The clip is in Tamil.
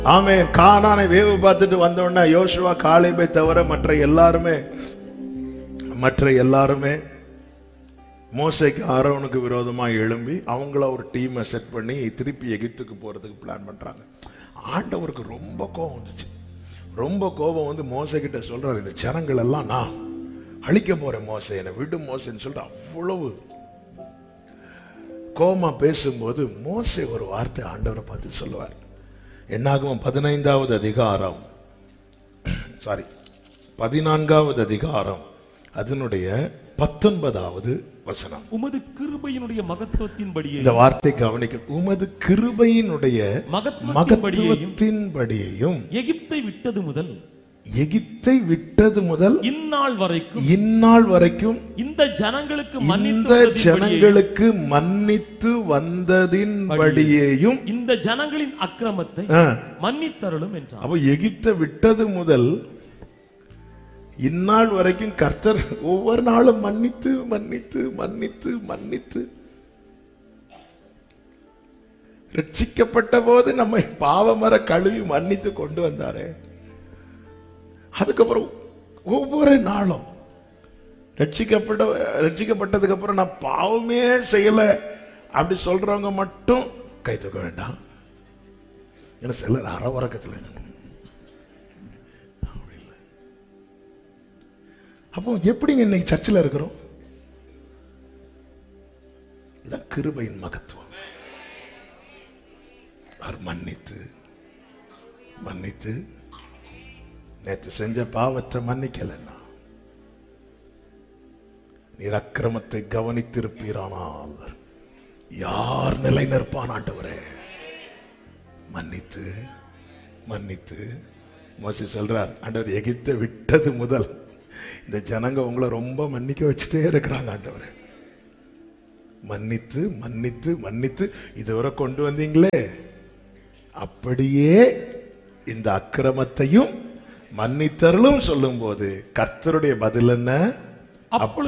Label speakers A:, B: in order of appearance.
A: ஆமென் கானானை வேவு பார்த்துட்டு வந்த உடனே யோசுவா காலேபை தவிர மற்ற எல்லாருமே மற்ற எல்லாருமே மோசைக்கு ஆரோனுக்கு விரோதமா எழும்பி அவங்கள ஒரு டீமை செட் பண்ணி திருப்பி எகிப்துக்கு போறதுக்கு பிளான் பண்றாங்க ஆண்டவருக்கு ரொம்ப கோபம் வந்துச்சு ரொம்ப கோபம் வந்து மோசை கிட்ட சொல்றாரு இந்த ஜனங்கள் எல்லாம் நான் அழிக்க போறேன் மோசை என்னை விடு மோசைன்னு சொல்லிட்டு அவ்வளவு கோமா பேசும்போது மோசே ஒரு வார்த்தை ஆண்டவரை பார்த்து சொல்லுவார் என்னாகும் பதினைந்தாவது அதிகாரம் சாரி பதினான்காவது அதிகாரம் அதனுடைய பத்தொன்பதாவது வசனம்
B: உமது கிருபையினுடைய மகத்துவத்தின்படியே
A: இந்த வார்த்தை கவனிக்க உமது கிருபையினுடைய
B: மகத்துவத்தின்படியேயும்
A: மகத்துவத்தின்படியையும்
B: எகிப்தை விட்டது முதல்
A: எகிப்தை விட்டது முதல்
B: இந்நாள் வரைக்கும்
A: இந்நாள் வரைக்கும்
B: இந்த ஜனங்களுக்கு
A: இந்த
B: மன்னித்து
A: ஜனங்களுக்கு மன்னித்து வந்ததின்படியேயும்
B: இந்த ஜனங்களின் அக்கிரமத்தை
A: ஆ,
B: மன்னித்தருளும் என்றார்
A: அப்ப எகிப்தை விட்டது முதல் இந்நாள் வரைக்கும் கர்த்தர் ஒவ்வொரு நாளும் மன்னித்து மன்னித்து மன்னித்து மன்னித்து ரட்சிக்கப்பட்ட போது நம்மை பாவமர கழுவி மன்னித்து கொண்டு வந்தாரே அதுக்கப்புறம் ஒவ்வொரு நாளும் ரட்சிக்கப்பட்ட ரட்சிக்கப்பட்டதுக்கு அப்புறம் நான் பாவமே செய்யல அப்படி சொல்றவங்க மட்டும் கை தூக்க வேண்டாம் ஏன்னா சிலர் அற உறக்கத்தில் அப்படி இல்லை. அப்போ எப்படிங்க இன்னைக்கு சர்ச்சில் இருக்கிறோம் இதான் கிருபையின் மகத்துவம் அவர் மன்னித்து மன்னித்து நேற்று செஞ்ச பாவத்தை மன்னிக்கலன்னா நீர் அக்கிரமத்தை கவனித்திருப்பீரானால் யார் நிலை நிற்பான் ஆண்டவரே மன்னித்து மன்னித்து மோசி சொல்றார் ஆண்டவர் எகிப்தை விட்டது முதல் இந்த ஜனங்க உங்களை ரொம்ப மன்னிக்க வச்சுட்டே இருக்கிறாங்க ஆண்டவரே மன்னித்து மன்னித்து மன்னித்து இதுவரை கொண்டு வந்தீங்களே அப்படியே இந்த அக்கிரமத்தையும் மன்னித்தருளும் சொல்லும்போது கர்த்தருடைய பதில் என்ன
B: அப்பொழுது